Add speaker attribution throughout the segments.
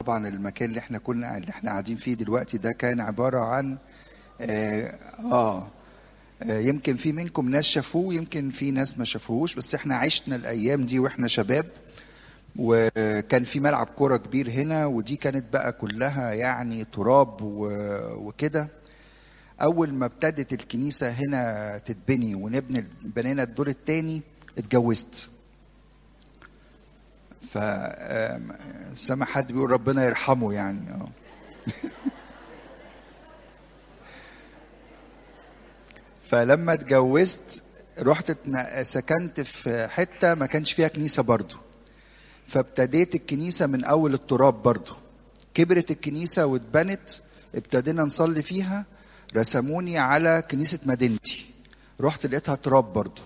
Speaker 1: طبعا المكان اللي احنا كنا اللي احنا قاعدين فيه دلوقتي ده كان عباره عن اه, آه آه، يمكن في منكم ناس شافوه يمكن في ناس ما شافوهوش بس احنا عشنا الايام دي واحنا شباب وكان في ملعب كوره كبير هنا ودي كانت بقى كلها يعني تراب و- وكده اول ما ابتدت الكنيسه هنا تتبني ونبني بنينا الدور الثاني اتجوزت ف آم، سامع حد بيقول ربنا يرحمه يعني اه فلما اتجوزت رحت اتن- سكنت في حته ما كانش فيها كنيسه برضو فابتديت الكنيسه من اول التراب برضو كبرت الكنيسه واتبنت ابتدينا نصلي فيها رسموني على كنيسه مدينتي رحت لقيتها تراب برضو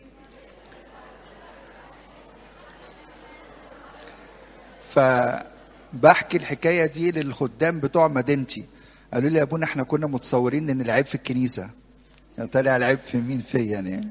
Speaker 1: فبحكي الحكايه دي للخدام بتوع مدينتي قالوا لي يا ابونا احنا كنا متصورين ان العيب في الكنيسه يعني طلع العيب في مين فيا يعني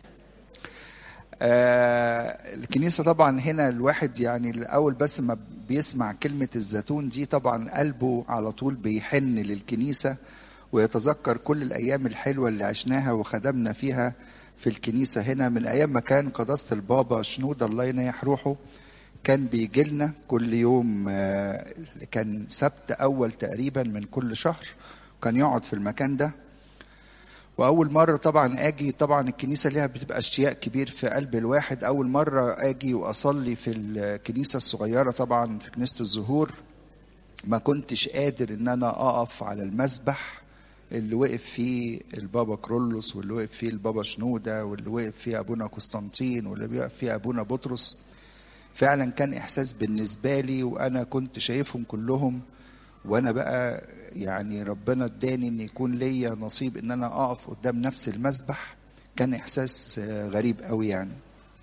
Speaker 1: آه الكنيسة طبعا هنا الواحد يعني الأول بس ما بيسمع كلمة الزيتون دي طبعا قلبه على طول بيحن للكنيسة ويتذكر كل الأيام الحلوة اللي عشناها وخدمنا فيها في الكنيسة هنا من أيام ما كان قداسة البابا شنود الله ينيح روحه كان بيجي لنا كل يوم آه، كان سبت أول تقريبا من كل شهر وكان يقعد في المكان ده واول مره طبعا اجي طبعا الكنيسه ليها بتبقى اشتياق كبير في قلب الواحد اول مره اجي واصلي في الكنيسه الصغيره طبعا في كنيسه الزهور ما كنتش قادر ان انا اقف على المسبح اللي وقف فيه البابا كرولوس واللي وقف فيه البابا شنوده واللي وقف فيه ابونا قسطنطين واللي وقف فيه ابونا بطرس فعلا كان احساس بالنسبه لي وانا كنت شايفهم كلهم وانا بقى يعني ربنا اداني ان يكون ليا نصيب ان انا اقف قدام نفس المسبح كان احساس آه، غريب قوي يعني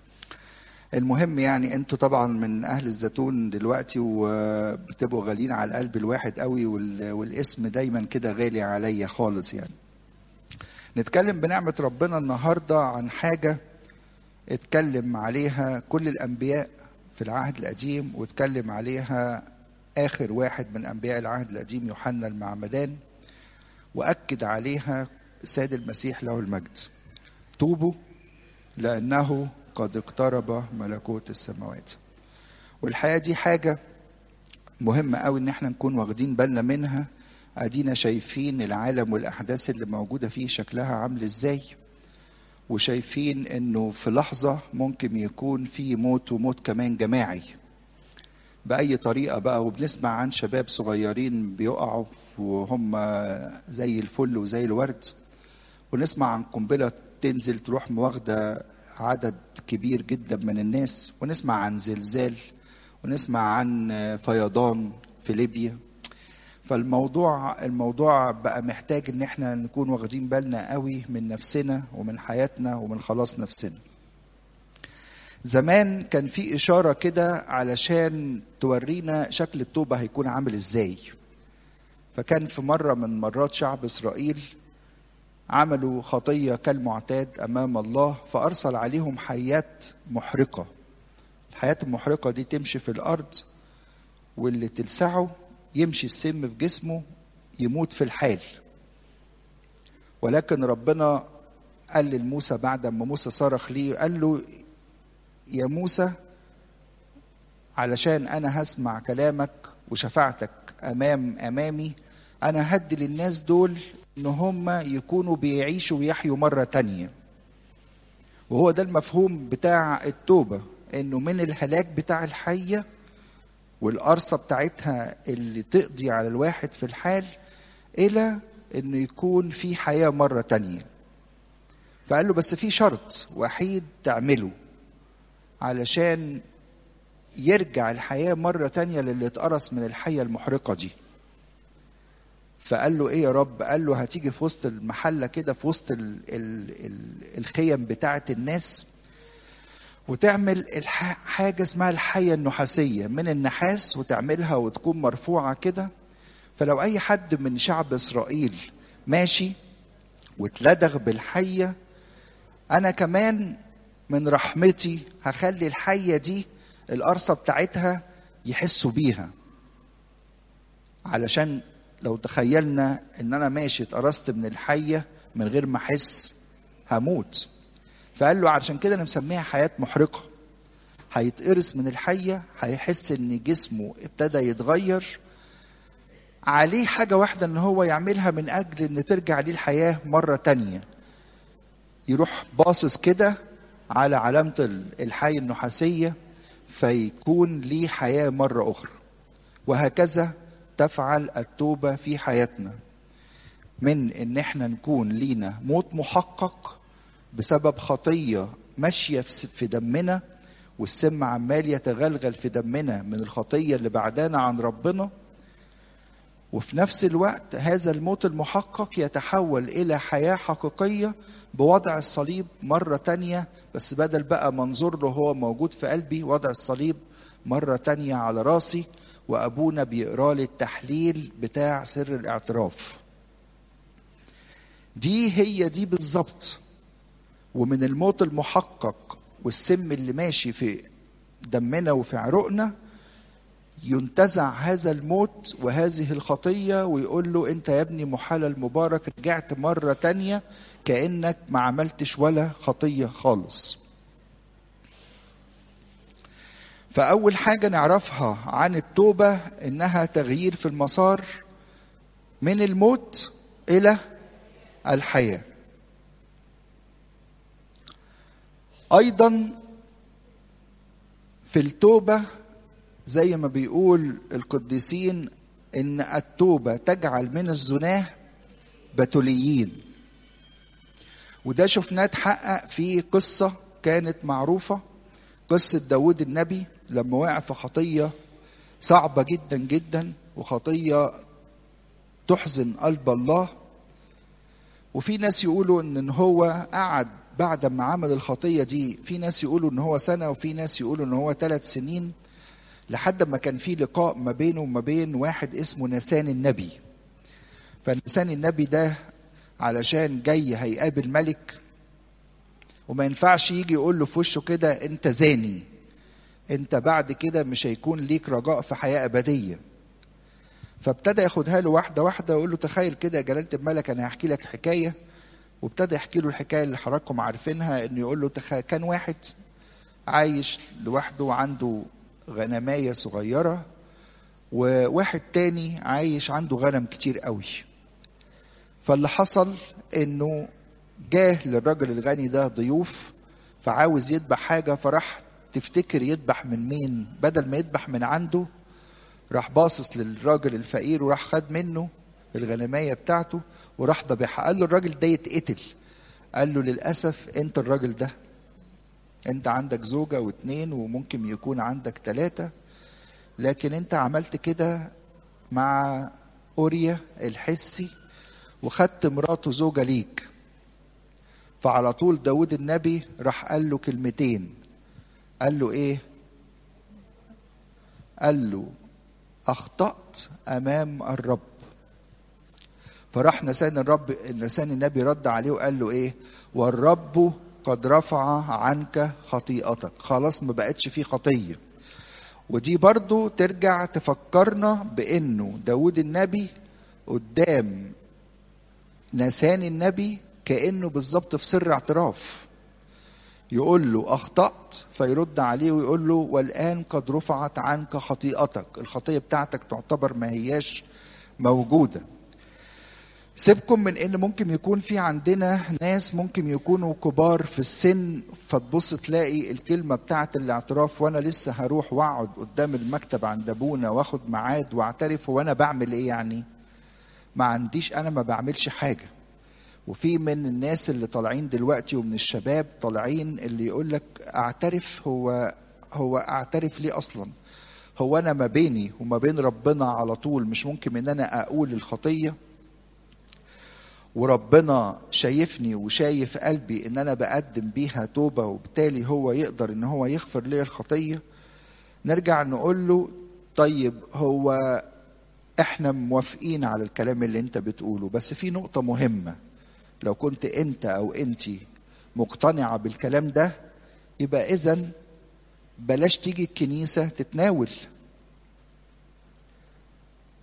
Speaker 1: المهم يعني انتوا طبعا من اهل الزيتون دلوقتي وبتبقوا غاليين على القلب الواحد قوي وال- والاسم دايما كده غالي عليا خالص يعني نتكلم بنعمة ربنا النهاردة عن حاجة اتكلم عليها كل الأنبياء في العهد القديم واتكلم عليها آخر واحد من أنبياء العهد القديم يوحنا المعمدان وأكد عليها السيد المسيح له المجد توبوا لأنه قد اقترب ملكوت السماوات والحقيقة دي حاجة مهمة قوي إن احنا نكون واخدين بالنا منها أدينا شايفين العالم والأحداث اللي موجودة فيه شكلها عامل إزاي وشايفين إنه في لحظة ممكن يكون في موت وموت كمان جماعي بأي طريقة بقى وبنسمع عن شباب صغيرين بيقعوا وهم زي الفل وزي الورد ونسمع عن قنبلة تنزل تروح واخدة عدد كبير جدا من الناس ونسمع عن زلزال ونسمع عن فيضان في ليبيا فالموضوع الموضوع بقى محتاج ان احنا نكون واخدين بالنا قوي من نفسنا ومن حياتنا ومن خلاص نفسنا زمان كان في إشارة كده علشان تورينا شكل التوبة هيكون عامل إزاي فكان في مرة من مرات شعب إسرائيل عملوا خطية كالمعتاد أمام الله فأرسل عليهم حيات محرقة الحياة المحرقة دي تمشي في الأرض واللي تلسعه يمشي السم في جسمه يموت في الحال ولكن ربنا قال لموسى بعد ما موسى صرخ ليه قال له يا موسى علشان انا هسمع كلامك وشفاعتك امام امامي انا هدي للناس دول ان هم يكونوا بيعيشوا ويحيوا مره تانية وهو ده المفهوم بتاع التوبه انه من الهلاك بتاع الحيه والقرصه بتاعتها اللي تقضي على الواحد في الحال الى انه يكون في حياه مره تانية فقال له بس في شرط وحيد تعمله علشان يرجع الحياة مرة تانية للي اتقرص من الحية المحرقة دي فقال له ايه يا رب قال له هتيجي في وسط المحلة كده في وسط ال ال ال الخيم بتاعة الناس وتعمل الح- حاجة اسمها الحية النحاسية من النحاس وتعملها وتكون مرفوعة كده فلو أي حد من شعب إسرائيل ماشي واتلدغ بالحية أنا كمان من رحمتي هخلي الحية دي القرصة بتاعتها يحسوا بيها علشان لو تخيلنا ان انا ماشي اتقرصت من الحيه من غير ما احس هموت فقال له علشان كده انا مسميها حياه محرقه هيتقرص من الحيه هيحس ان جسمه ابتدى يتغير عليه حاجه واحده ان هو يعملها من اجل ان ترجع ليه الحياه مره تانية يروح باصص كده على علامه الحي النحاسيه فيكون ليه حياه مره اخرى وهكذا تفعل التوبه في حياتنا من ان احنا نكون لينا موت محقق بسبب خطيه ماشيه في دمنا والسم عمال يتغلغل في دمنا من الخطيه اللي بعدانا عن ربنا وفي نفس الوقت هذا الموت المحقق يتحول الى حياه حقيقيه بوضع الصليب مره تانيه بس بدل بقى منظور له هو موجود في قلبي وضع الصليب مره تانيه على راسي وابونا بيقرا لي التحليل بتاع سر الاعتراف دي هي دي بالظبط ومن الموت المحقق والسم اللي ماشي في دمنا وفي عروقنا ينتزع هذا الموت وهذه الخطية ويقول له انت يا ابني محلل مبارك رجعت مرة تانية كأنك ما عملتش ولا خطية خالص فأول حاجة نعرفها عن التوبة إنها تغيير في المسار من الموت إلى الحياة أيضا في التوبة زي ما بيقول القديسين إن التوبة تجعل من الزناه بتوليين وده شفناه اتحقق في قصة كانت معروفة قصة داود النبي لما وقع في خطية صعبة جدا جدا وخطية تحزن قلب الله وفي ناس يقولوا ان هو قعد بعد ما عمل الخطية دي في ناس يقولوا ان هو سنة وفي ناس يقولوا ان هو ثلاث سنين لحد ما كان في لقاء ما بينه وما بين واحد اسمه نسان النبي فنسان النبي ده علشان جاي هيقابل ملك وما ينفعش يجي يقول له في وشه كده انت زاني انت بعد كده مش هيكون ليك رجاء في حياه ابديه فابتدى ياخدها له واحده واحده ويقول له تخيل كده يا جلاله الملك انا هحكي لك حكايه وابتدى يحكي له الحكايه اللي حضراتكم عارفينها انه يقول له تخيل كان واحد عايش لوحده وعنده غنمايه صغيره وواحد تاني عايش عنده غنم كتير قوي فاللي حصل انه جاه للراجل الغني ده ضيوف فعاوز يذبح حاجه فراح تفتكر يذبح من مين بدل ما يذبح من عنده راح باصص للراجل الفقير وراح خد منه الغنمايه بتاعته وراح ذبحها قال له الراجل ده يتقتل قال له للاسف انت الراجل ده انت عندك زوجة واتنين وممكن يكون عندك تلاتة لكن انت عملت كده مع اوريا الحسي وخدت مراته زوجة ليك فعلى طول داود النبي راح قال له كلمتين قال له ايه قال له اخطأت امام الرب فراح نسان الرب نسان النبي رد عليه وقال له ايه والرب قد رفع عنك خطيئتك خلاص ما بقتش فيه خطيه ودي برضو ترجع تفكرنا بانه داود النبي قدام نسان النبي كانه بالظبط في سر اعتراف يقول له اخطات فيرد عليه ويقول له والان قد رفعت عنك خطيئتك الخطيه بتاعتك تعتبر ما هياش موجوده سيبكم من ان ممكن يكون في عندنا ناس ممكن يكونوا كبار في السن فتبص تلاقي الكلمه بتاعه الاعتراف وانا لسه هروح واقعد قدام المكتب عند ابونا واخد ميعاد واعترف وانا بعمل ايه يعني ما عنديش انا ما بعملش حاجه وفي من الناس اللي طالعين دلوقتي ومن الشباب طالعين اللي يقول لك اعترف هو هو اعترف ليه اصلا هو انا ما بيني وما بين ربنا على طول مش ممكن ان انا اقول الخطيه وربنا شايفني وشايف قلبي ان انا بقدم بيها توبه وبالتالي هو يقدر ان هو يغفر لي الخطيه نرجع نقول له طيب هو احنا موافقين على الكلام اللي انت بتقوله بس في نقطه مهمه لو كنت انت او انت مقتنعه بالكلام ده يبقى اذا بلاش تيجي الكنيسه تتناول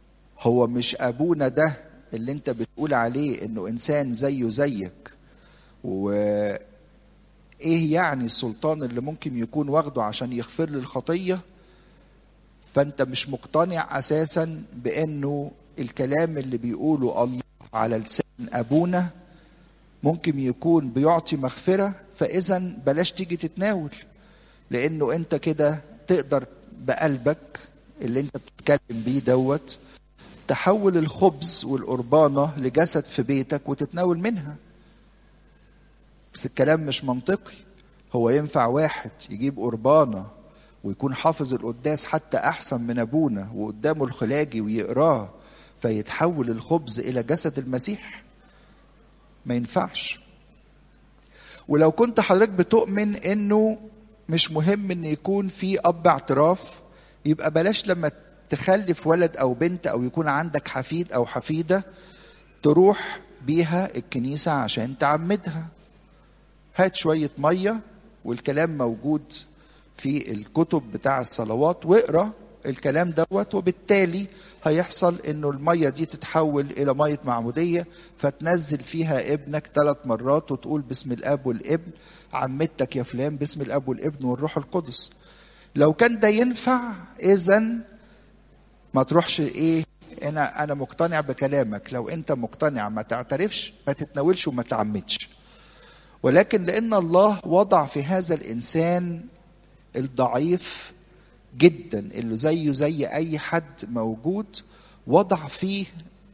Speaker 1: هو مش ابونا ده اللي انت بتقول عليه انه انسان زيه زيك و ايه يعني السلطان اللي ممكن يكون واخده عشان يغفر لي الخطيه فانت مش مقتنع اساسا بانه الكلام اللي بيقوله الله على لسان ابونا ممكن يكون بيعطي مغفره فاذا بلاش تيجي تتناول لانه انت كده تقدر بقلبك اللي انت بتتكلم بيه دوت تحول الخبز والقربانه لجسد في بيتك وتتناول منها بس الكلام مش منطقي هو ينفع واحد يجيب قربانه ويكون حافظ القداس حتى احسن من ابونا وقدامه الخلاجي ويقراه فيتحول الخبز الى جسد المسيح ما ينفعش ولو كنت حضرتك بتؤمن انه مش مهم ان يكون في اب اعتراف يبقى بلاش لما تخلف ولد او بنت او يكون عندك حفيد او حفيده تروح بيها الكنيسه عشان تعمدها هات شويه ميه والكلام موجود في الكتب بتاع الصلوات واقرا الكلام دوت وبالتالي هيحصل انه الميه دي تتحول الى ميه معموديه فتنزل فيها ابنك ثلاث مرات وتقول باسم الاب والابن عمتك يا فلان باسم الاب والابن والروح القدس لو كان ده ينفع اذا ما تروحش ايه انا انا مقتنع بكلامك لو انت مقتنع ما تعترفش ما تتناولش وما تعمدش ولكن لان الله وضع في هذا الانسان الضعيف جدا اللي زيه زي اي حد موجود وضع فيه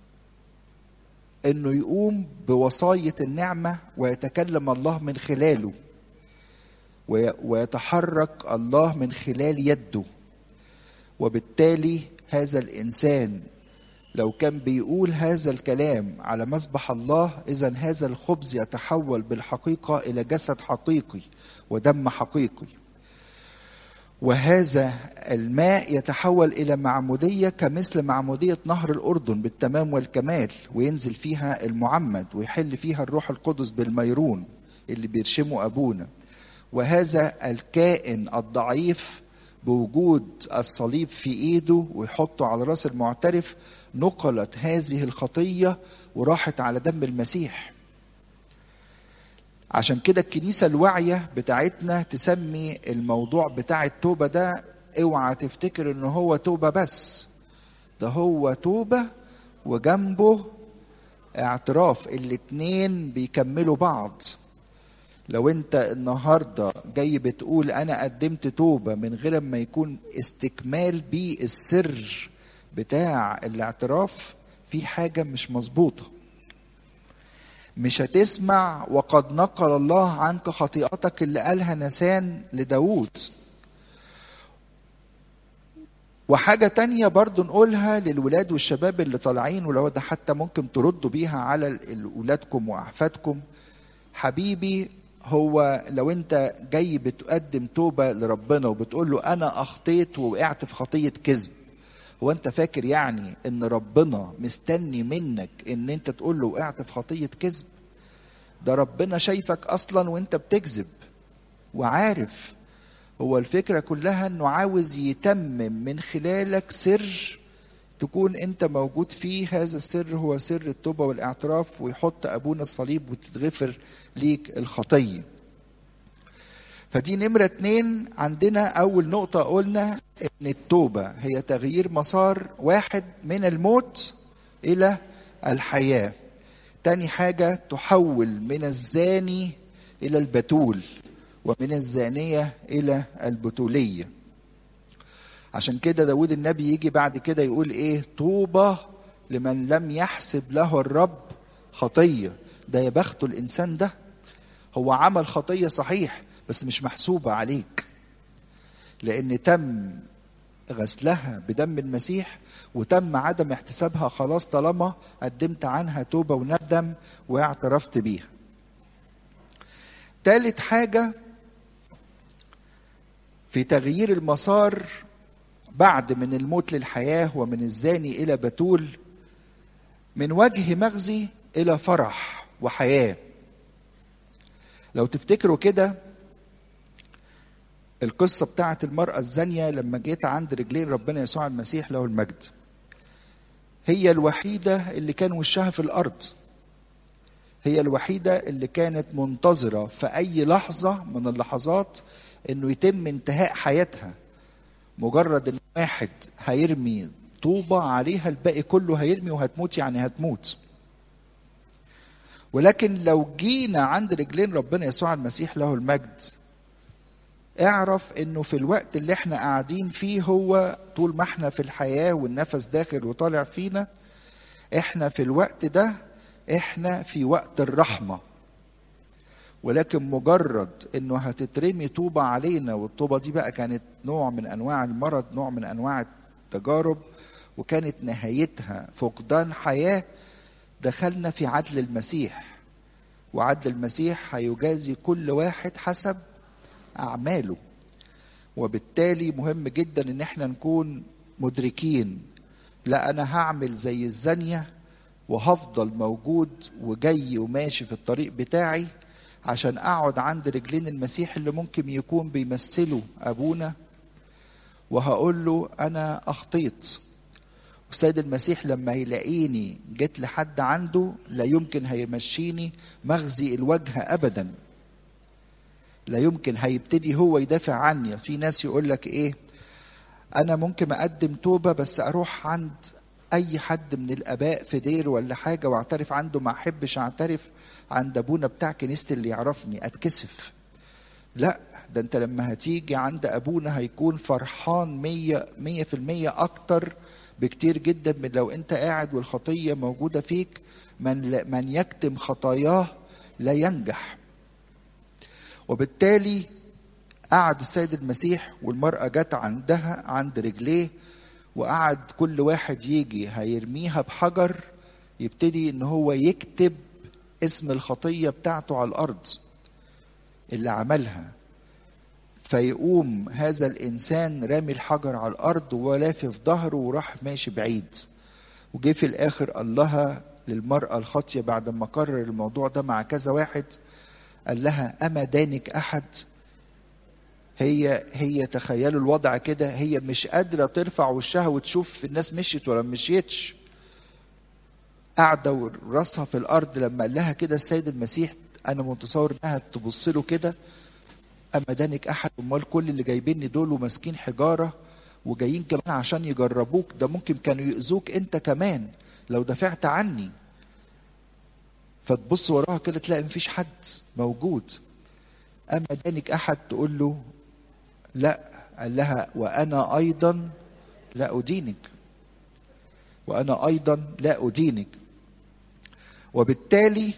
Speaker 1: انه يقوم بوصايه النعمه ويتكلم الله من خلاله ويتحرك الله من خلال يده وبالتالي هذا الانسان لو كان بيقول هذا الكلام على مسبح الله اذا هذا الخبز يتحول بالحقيقه الى جسد حقيقي ودم حقيقي وهذا الماء يتحول الى معموديه كمثل معموديه نهر الاردن بالتمام والكمال وينزل فيها المعمد ويحل فيها الروح القدس بالميرون اللي بيرشمه ابونا وهذا الكائن الضعيف بوجود الصليب في ايده ويحطه على راس المعترف نقلت هذه الخطيه وراحت على دم المسيح عشان كده الكنيسة الواعية بتاعتنا تسمي الموضوع بتاع التوبة ده اوعى تفتكر ان هو توبة بس ده هو توبة وجنبه اعتراف الاتنين بيكملوا بعض لو انت النهاردة جاي بتقول انا قدمت توبة من غير ما يكون استكمال بيه السر بتاع الاعتراف في حاجة مش مظبوطة مش هتسمع وقد نقل الله عنك خطيئتك اللي قالها نسان لداود وحاجة تانية برضو نقولها للولاد والشباب اللي طالعين ولو ده حتى ممكن تردوا بيها على ولادكم وأحفادكم حبيبي هو لو انت جاي بتقدم توبة لربنا وبتقول له أنا أخطيت ووقعت في خطية كذب هو انت فاكر يعني ان ربنا مستني منك ان انت تقول له وقعت في خطيه كذب ده ربنا شايفك اصلا وانت بتكذب وعارف هو الفكره كلها انه عاوز يتمم من خلالك سر تكون انت موجود فيه هذا السر هو سر التوبه والاعتراف ويحط ابونا الصليب وتتغفر ليك الخطيه فدي نمرة اتنين عندنا أول نقطة قلنا إن التوبة هي تغيير مسار واحد من الموت إلى الحياة. تاني حاجة تحول من الزاني إلى البتول ومن الزانية إلى البتولية. عشان كده داود النبي يجي بعد كده يقول إيه؟ طوبى لمن لم يحسب له الرب خطية. ده يا بخته الإنسان ده. هو عمل خطية صحيح بس مش محسوبة عليك لأن تم غسلها بدم المسيح وتم عدم احتسابها خلاص طالما قدمت عنها توبة وندم واعترفت بيها تالت حاجة في تغيير المسار بعد من الموت للحياة ومن الزاني إلى بتول من وجه مغزي إلى فرح وحياة لو تفتكروا كده القصة بتاعت المرأة الزانية لما جيت عند رجلين ربنا يسوع المسيح له المجد هي الوحيدة اللي كان وشها في الأرض هي الوحيدة اللي كانت منتظرة في أي لحظة من اللحظات إنه يتم انتهاء حياتها مجرد إن واحد هيرمي طوبة عليها الباقي كله هيرمي وهتموت يعني هتموت ولكن لو جينا عند رجلين ربنا يسوع المسيح له المجد اعرف انه في الوقت اللي احنا قاعدين فيه هو طول ما احنا في الحياة والنفس داخل وطالع فينا احنا في الوقت ده احنا في وقت الرحمة ولكن مجرد انه هتترمي طوبة علينا والطوبة دي بقى كانت نوع من انواع المرض نوع من انواع التجارب وكانت نهايتها فقدان حياة دخلنا في عدل المسيح وعدل المسيح هيجازي كل واحد حسب أعماله وبالتالي مهم جدا ان احنا نكون مدركين لا انا هعمل زي الزانية وهفضل موجود وجاي وماشي في الطريق بتاعي عشان اقعد عند رجلين المسيح اللي ممكن يكون بيمثله ابونا وهقول له انا اخطيت والسيد المسيح لما يلاقيني جيت لحد عنده لا يمكن هيمشيني مغزي الوجه ابدا لا يمكن هيبتدي هو يدافع عني في ناس يقول لك ايه انا ممكن اقدم توبه بس اروح عند اي حد من الاباء في دير ولا حاجه واعترف عنده ما احبش اعترف عند ابونا بتاع كنيستي اللي يعرفني اتكسف لا ده انت لما هتيجي عند ابونا هيكون فرحان مية مية في المية اكتر بكتير جدا من لو انت قاعد والخطية موجودة فيك من, من يكتم خطاياه لا ينجح وبالتالي قعد السيد المسيح والمرأة جت عندها عند رجليه وقعد كل واحد يجي هيرميها بحجر يبتدي ان هو يكتب اسم الخطية بتاعته على الأرض اللي عملها فيقوم هذا الإنسان رامي الحجر على الأرض ولافف ظهره وراح ماشي بعيد وجه في الآخر قال لها للمرأة الخاطية بعد ما قرر الموضوع ده مع كذا واحد قال لها أما دانك أحد هي هي تخيلوا الوضع كده هي مش قادرة ترفع وشها وتشوف الناس مشيت ولا مشيتش قاعدة وراسها في الأرض لما قال لها كده السيد المسيح أنا متصور إنها تبص له كده أما دانك أحد أمال كل اللي جايبيني دول وماسكين حجارة وجايين كمان عشان يجربوك ده ممكن كانوا يؤذوك أنت كمان لو دافعت عني فتبص وراها كده تلاقي مفيش حد موجود أما دانك أحد تقول له لا قال لها وأنا أيضا لا أدينك وأنا أيضا لا أدينك وبالتالي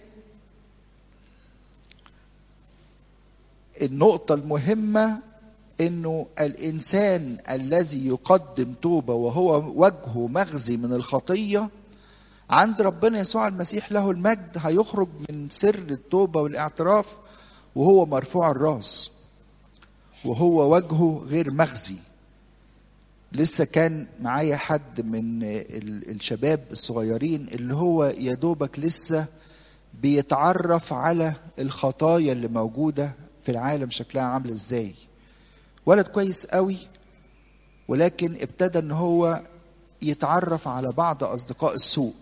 Speaker 1: النقطة المهمة انه الانسان الذي يقدم توبة وهو وجهه مغزي من الخطية عند ربنا يسوع المسيح له المجد هيخرج من سر التوبة والاعتراف وهو مرفوع الراس وهو وجهه غير مغزي لسه كان معايا حد من الشباب الصغيرين اللي هو يا دوبك لسه بيتعرف على الخطايا اللي موجودة في العالم شكلها عامل ازاي ولد كويس قوي ولكن ابتدى ان هو يتعرف على بعض اصدقاء السوء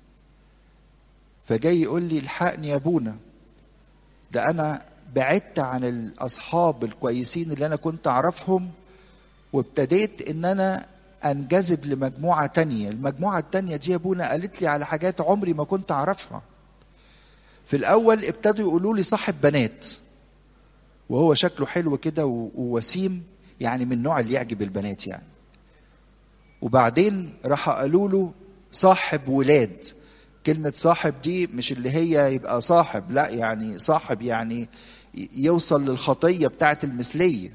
Speaker 1: فجاي يقول لي الحقني يا ابونا ده انا بعدت عن الاصحاب الكويسين اللي انا كنت اعرفهم وابتديت ان انا انجذب لمجموعة تانية المجموعة التانية دي يا ابونا قالت لي على حاجات عمري ما كنت اعرفها في الاول ابتدوا يقولوا لي صاحب بنات وهو شكله حلو كده ووسيم يعني من النوع اللي يعجب البنات يعني وبعدين راح قالوا له صاحب ولاد كلمة صاحب دي مش اللي هي يبقى صاحب لا يعني صاحب يعني يوصل للخطية بتاعت المثلية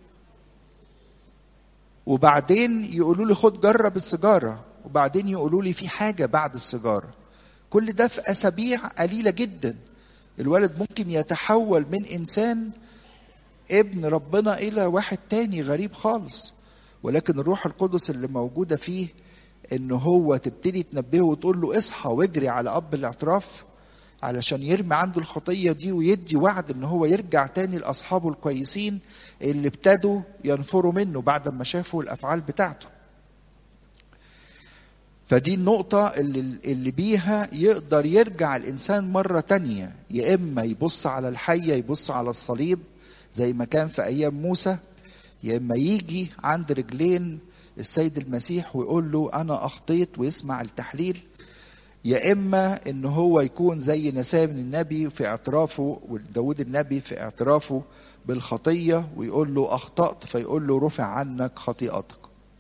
Speaker 1: وبعدين يقولوا لي خد جرب السيجارة وبعدين يقولوا لي في حاجة بعد السيجارة كل ده في أسابيع قليلة جدا الولد ممكن يتحول من إنسان ابن ربنا إلى واحد تاني غريب خالص ولكن الروح القدس اللي موجودة فيه إن هو تبتدي تنبهه وتقول له اصحى واجري على أب الاعتراف علشان يرمي عنده الخطية دي ويدي وعد إن هو يرجع تاني لأصحابه الكويسين اللي ابتدوا ينفروا منه بعد ما شافوا الأفعال بتاعته فدي النقطة اللي, اللي بيها يقدر يرجع الإنسان مرة تانية يا إما يبص على الحية يبص على الصليب زي ما كان في أيام موسى يا إما يجي عند رجلين السيد المسيح ويقول له أنا أخطيت ويسمع التحليل يا إما إن هو يكون زي نسام النبي في اعترافه وداود النبي في اعترافه بالخطية ويقول له أخطأت فيقول له رفع عنك خطيئتك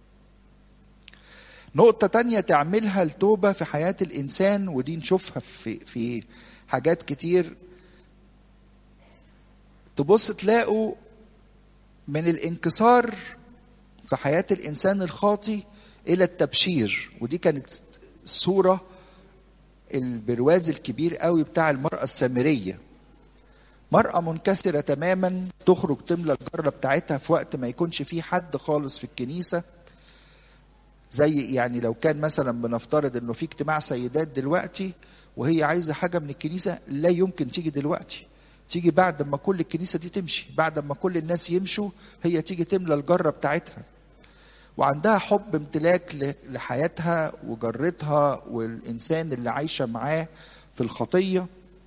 Speaker 1: نقطة تانية تعملها التوبة في حياة الإنسان ودي نشوفها في في حاجات كتير تبص تلاقوا من الانكسار في حياة الإنسان الخاطي إلى التبشير ودي كانت الصورة البرواز الكبير قوي بتاع المرأة السامرية مرأة منكسرة تماما تخرج تملى الجرة بتاعتها في وقت ما يكونش فيه حد خالص في الكنيسة زي يعني لو كان مثلا بنفترض انه في اجتماع سيدات دلوقتي وهي عايزة حاجة من الكنيسة لا يمكن تيجي دلوقتي تيجي بعد ما كل الكنيسة دي تمشي بعد ما كل الناس يمشوا هي تيجي تملى الجرة بتاعتها وعندها حب امتلاك لحياتها وجرتها والإنسان اللي عايشة معاه في الخطية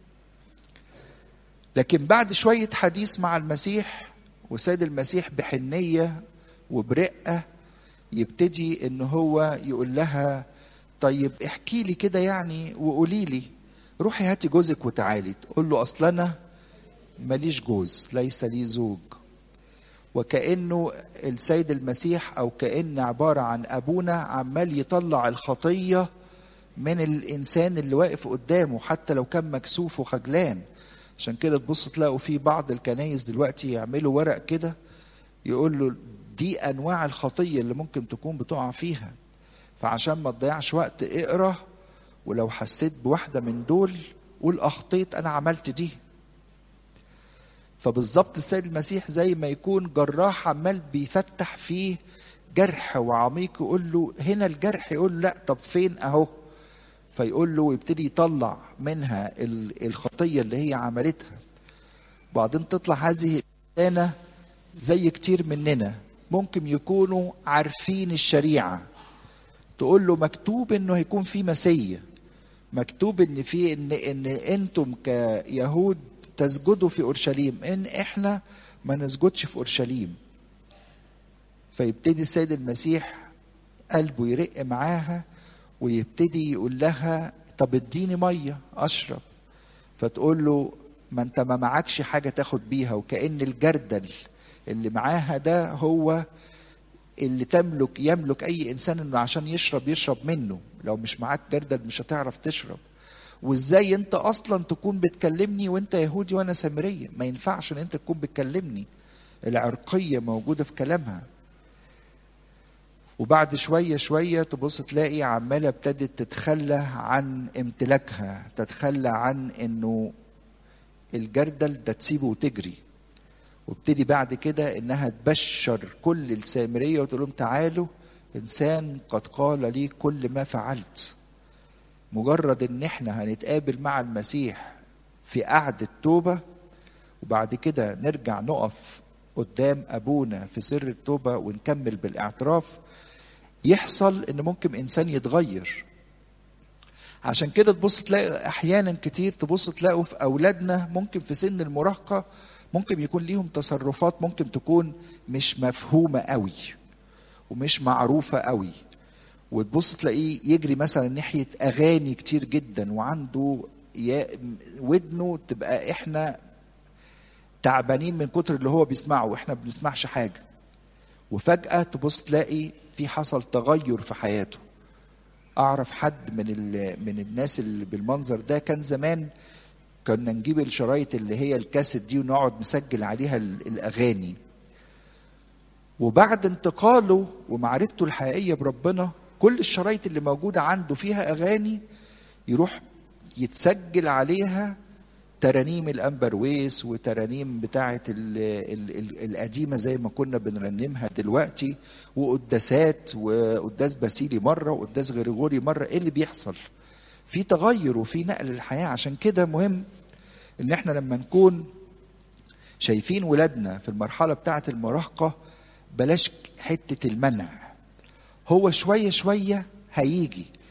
Speaker 1: لكن بعد شوية حديث مع المسيح وسيد المسيح بحنية وبرقة يبتدي ان هو يقول لها طيب احكي لي كده يعني وقولي لي روحي هاتي جوزك وتعالي تقول له اصل انا ماليش جوز ليس لي زوج وكانه السيد المسيح او كان عباره عن ابونا عمال يطلع الخطيه من الانسان اللي واقف قدامه حتى لو كان مكسوف وخجلان عشان كده تبص تلاقوا في بعض الكنايس دلوقتي يعملوا ورق كده يقول له دي انواع الخطيه اللي ممكن تكون بتقع فيها فعشان ما تضيعش وقت اقرا ولو حسيت بواحده من دول قول اخطيت انا عملت دي فبالظبط السيد المسيح زي ما يكون جراح عمال بيفتح فيه جرح وعميق يقول له هنا الجرح يقول له لا طب فين اهو فيقول له ويبتدي يطلع منها الخطيه اللي هي عملتها وبعدين تطلع هذه الانسانه زي كتير مننا ممكن يكونوا عارفين الشريعه تقول له مكتوب انه هيكون في مسيا مكتوب ان في ان ان انتم كيهود تسجدوا في اورشليم ان احنا ما نسجدش في اورشليم فيبتدي السيد المسيح قلبه يرق معاها ويبتدي يقول لها طب اديني ميه اشرب فتقول له ما انت ما معكش حاجه تاخد بيها وكان الجردل اللي معاها ده هو اللي تملك يملك اي انسان انه عشان يشرب يشرب منه لو مش معاك جردل مش هتعرف تشرب وازاي انت اصلا تكون بتكلمني وانت يهودي وانا سامريه ما ينفعش ان انت تكون بتكلمني العرقيه موجوده في كلامها وبعد شوية شوية تبص تلاقي عمالة ابتدت تتخلى عن امتلاكها تتخلى عن انه الجردل ده تسيبه وتجري وابتدي بعد كده انها تبشر كل السامرية وتقول لهم تعالوا انسان قد قال لي كل ما فعلت مجرد ان احنا هنتقابل مع المسيح في قعدة توبة وبعد كده نرجع نقف قدام ابونا في سر التوبة ونكمل بالاعتراف يحصل ان ممكن انسان يتغير عشان كده تبص تلاقي احيانا كتير تبص تلاقوا في اولادنا ممكن في سن المراهقه ممكن يكون ليهم تصرفات ممكن تكون مش مفهومه قوي ومش معروفه قوي وتبص تلاقيه يجري مثلا ناحيه اغاني كتير جدا وعنده ودنه تبقى احنا تعبانين من كتر اللي هو بيسمعه واحنا ما بنسمعش حاجه وفجاه تبص تلاقي في حصل تغير في حياته اعرف حد من من الناس اللي بالمنظر ده كان زمان كنا نجيب الشرايط اللي هي الكاسيت دي ونقعد نسجل عليها الاغاني وبعد انتقاله ومعرفته الحقيقيه بربنا كل الشرايط اللي موجوده عنده فيها اغاني يروح يتسجل عليها ترانيم الامبرويس وترانيم بتاعه ال ال ال القديمه زي ما كنا بنرنمها دلوقتي وقداسات وقداس باسيلي مره وقداس غريغوري مره ايه اللي بيحصل؟ في تغير وفي نقل الحياه عشان كده مهم ان احنا لما نكون شايفين ولادنا في المرحله بتاعه المراهقه بلاش حته المنع هو شويه شويه هيجي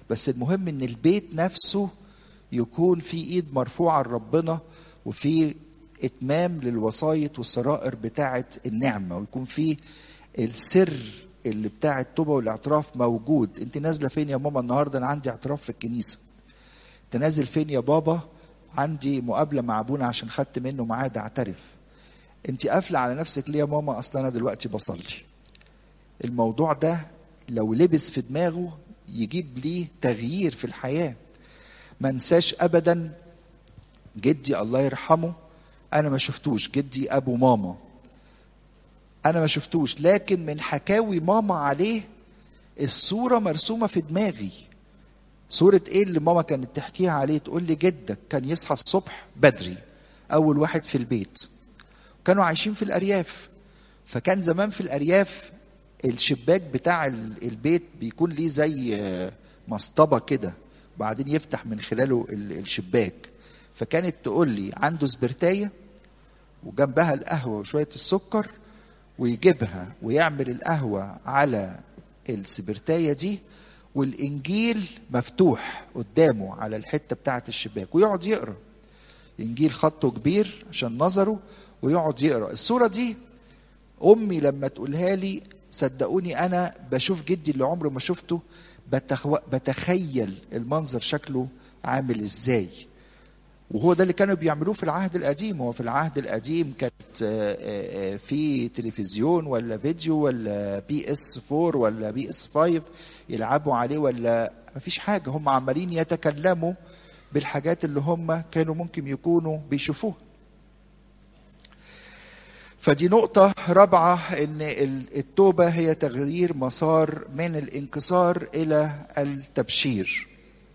Speaker 1: بس المهم ان البيت نفسه يكون في ايد مرفوعه لربنا وفي اتمام للوسايط والسرائر بتاعه النعمه ويكون في السر اللي بتاع التوبه والاعتراف موجود انت نازله فين يا ماما النهارده انا عندي اعتراف في الكنيسه انت نازل فين يا بابا عندي مقابله مع ابونا عشان خدت منه ميعاد اعترف انت قافله على نفسك ليه يا ماما اصل انا دلوقتي بصلي الموضوع ده لو لبس في دماغه يجيب ليه تغيير في الحياه ما انساش ابدا جدي الله يرحمه انا ما شفتوش جدي ابو ماما انا ما شفتوش لكن من حكاوي ماما عليه الصوره مرسومه في دماغي صورة ايه اللي ماما كانت تحكيها عليه تقول لي جدك كان يصحى الصبح بدري اول واحد في البيت كانوا عايشين في الارياف فكان زمان في الارياف الشباك بتاع البيت بيكون ليه زي مصطبة كده وبعدين يفتح من خلاله الشباك فكانت تقول لي عنده سبرتاية وجنبها القهوة وشوية السكر ويجيبها ويعمل القهوة على السبرتاية دي والإنجيل مفتوح قدامه على الحتة بتاعة الشباك ويقعد يقرأ إنجيل خطه كبير عشان نظره ويقعد يقرأ الصورة دي أمي لما تقولها لي صدقوني أنا بشوف جدي اللي عمري ما شفته بتخو... بتخيل المنظر شكله عامل إزاي وهو ده اللي كانوا بيعملوه في العهد القديم هو في العهد القديم كانت في تلفزيون ولا فيديو ولا بي اس 4 ولا بي اس 5 يلعبوا عليه ولا مفيش حاجة هم عمالين يتكلموا بالحاجات اللي هم كانوا ممكن يكونوا بيشوفوها فدي نقطة رابعة إن التوبة هي تغيير مسار من الانكسار إلى التبشير.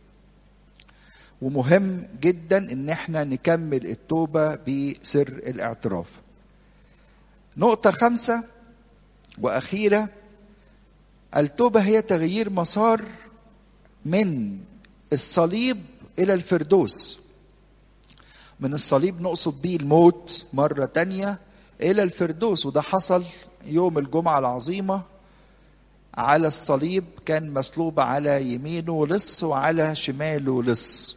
Speaker 1: ومهم جدا إن احنا نكمل التوبة بسر الاعتراف. نقطة خمسة وأخيرة التوبة هي تغيير مسار من الصليب إلى الفردوس. من الصليب نقصد بيه الموت مرة تانية إلى الفردوس وده حصل يوم الجمعة العظيمة على الصليب كان مسلوب على يمينه لص وعلى شماله لص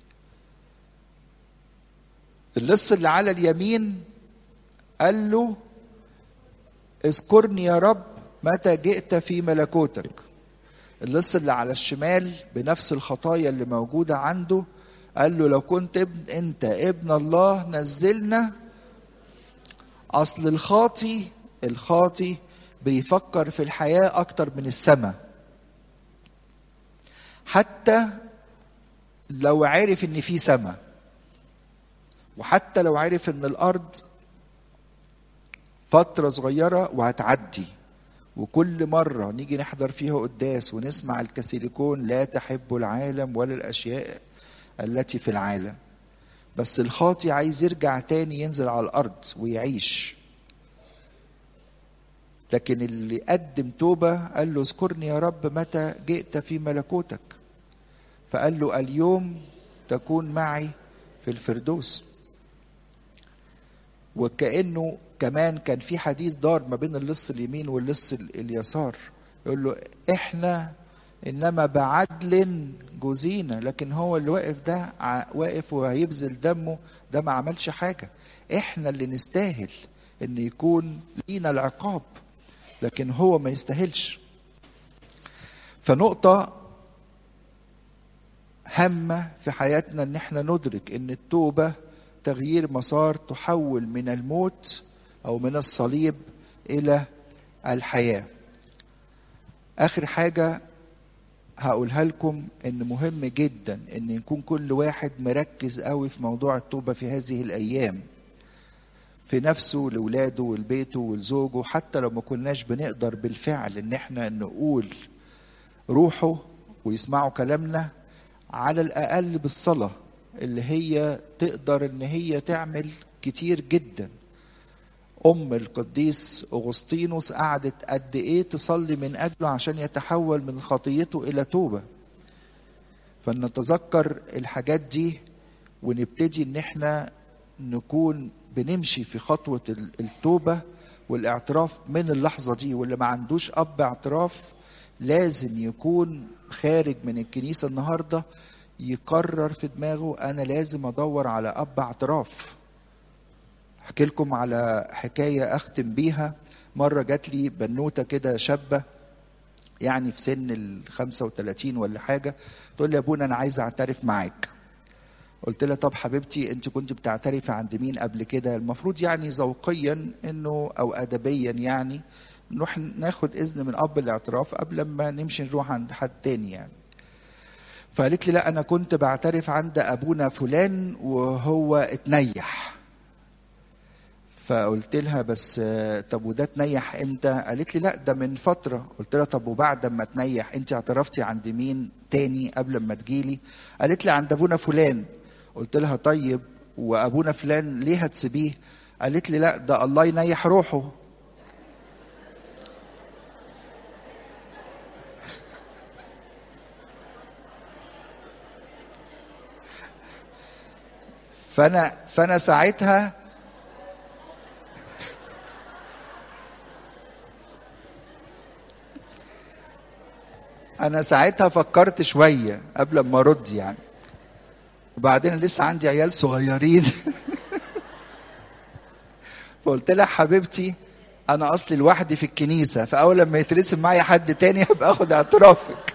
Speaker 1: اللص اللي على اليمين قال له اذكرني يا رب متى جئت في ملكوتك اللص اللي على الشمال بنفس الخطايا اللي موجودة عنده قال له لو كنت ابن انت ابن الله نزلنا اصل الخاطي الخاطي بيفكر في الحياة اكتر من السماء حتى لو عرف ان في سماء وحتى لو عرف ان الارض فترة صغيرة وهتعدي وكل مرة نيجي نحضر فيها قداس ونسمع الكاثوليكون لا تحب العالم ولا الأشياء التي في العالم بس الخاطي عايز يرجع تاني ينزل على الأرض ويعيش لكن اللي قدم توبة قال له اذكرني يا رب متى جئت في ملكوتك فقال له اليوم تكون معي في الفردوس وكأنه كمان كان في حديث دار ما بين اللص اليمين واللص اليسار يقول له احنا انما بعدل جوزينا لكن هو اللي واقف ده واقف وهيبذل دمه ده ما عملش حاجه احنا اللي نستاهل ان يكون لينا العقاب لكن هو ما يستاهلش فنقطه هامه في حياتنا ان احنا ندرك ان التوبه تغيير مسار تحول من الموت او من الصليب الى الحياه اخر حاجه هقولها لكم ان مهم جدا ان يكون كل واحد مركز قوي في موضوع التوبه في هذه الايام في نفسه لاولاده ولبيته ولزوجه حتى لو ما كناش بنقدر بالفعل ان احنا نقول روحوا ويسمعوا كلامنا على الاقل بالصلاه اللي هي تقدر ان هي تعمل كتير جدا ام القديس اغسطينوس قعدت قد ايه تصلي من اجله عشان يتحول من خطيته الى توبه فلنتذكر الحاجات دي ونبتدي ان احنا نكون بنمشي في خطوه التوبه والاعتراف من اللحظه دي واللي ما عندوش اب اعتراف لازم يكون خارج من الكنيسة النهاردة يقرر في دماغه أنا لازم أدور على أب اعتراف أحكي لكم على حكاية أختم بيها مرة جات لي بنوتة كده شابة يعني في سن ال 35 ولا حاجة تقول لي يا ابونا أنا عايزة أعترف معاك قلت لها طب حبيبتي انت كنت بتعترفي عند مين قبل كده المفروض يعني ذوقيا انه او ادبيا يعني نروح ناخد اذن من اب الاعتراف قبل ما نمشي نروح عند حد تاني يعني فقالت لي لا انا كنت بعترف عند ابونا فلان وهو اتنيح فقلت لها بس طب وده تنيح امتى قالت لي لا ده من فتره قلت لها طب وبعد ما تنيح انت اعترفتي عند مين تاني قبل ما تجيلي قالت لي عند ابونا فلان قلت لها طيب وابونا فلان ليه هتسيبيه قالت لي لا ده الله ينيح روحه فانا فانا ساعتها انا ساعتها فكرت شويه قبل ما ارد يعني وبعدين لسه عندي عيال صغيرين فقلت لها حبيبتي انا اصلي لوحدي في الكنيسه فاول لما يترسم معايا حد تاني هبقى اخد اعترافك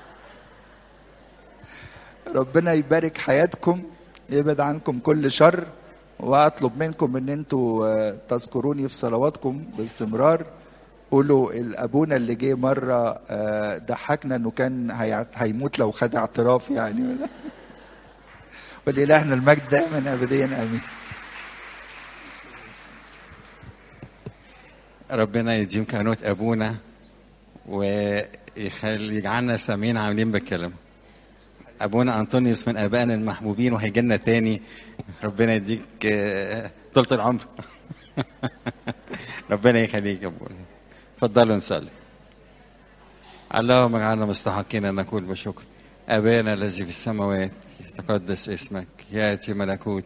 Speaker 1: ربنا يبارك حياتكم يبعد عنكم كل شر واطلب منكم ان انتوا تذكروني في صلواتكم باستمرار قولوا الابونا اللي جه مره ضحكنا انه كان هيموت لو خد اعتراف يعني ولإلهنا المجد دائما ابديا امين
Speaker 2: ربنا يديم كهنوت ابونا ويخلي يجعلنا سامعين عاملين بالكلمه ابونا انطونيوس من ابائنا المحبوبين وهيجي لنا تاني ربنا يديك طولة العمر ربنا يخليك يا ابونا تفضلوا نصلي اللهم اجعلنا مستحقين ان نقول بشكر ابانا الذي في السماوات يتقدس اسمك ياتي ملكوت